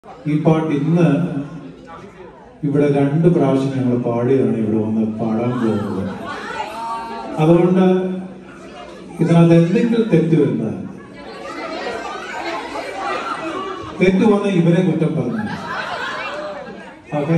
ഈ പാട്ട് ഇന്ന് ഇവിടെ രണ്ട് പ്രാവശ്യം ഞങ്ങൾ പാടിയതാണ് ഇവിടെ വന്ന് പാടാൻ പോകുന്നത് അതുകൊണ്ട് ഇതിനകത്ത് എന്തെങ്കിലും തെറ്റ് വരുന്നത് തെറ്റ് വന്ന ഇവരെ കുറ്റം പറഞ്ഞു ഓക്കെ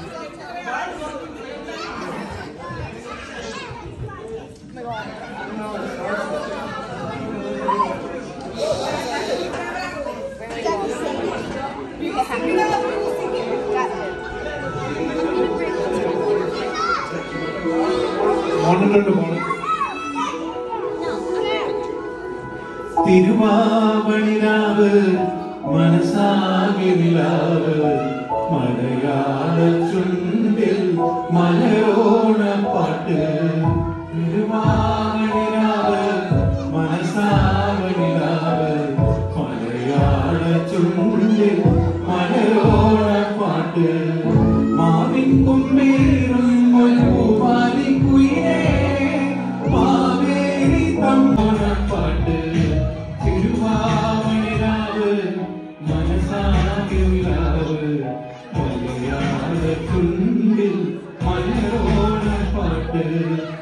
മോണിട്ടുണ്ട് മോണ് തിരുവാവണിരാവ് മനസാകെ നിലാവ് മലയാള ചുണ്ടിൽ മലയോണ പാട്ട് തിരുവാവണിരാവ് മനസാകെ നിലാവ് മലയാള ചുണ്ടിൽ മലയോണ പാട്ട് മാവിൻ കൊമ്പേറും ഒരു പൂവാലിക്കുയിലേ മാവേലി തമ്പാട്ട് തിരുവാമണിരാവ് മനസാകിലാവ് മലയാള ചുണ്ടിൽ മലയോണ പാട്ട്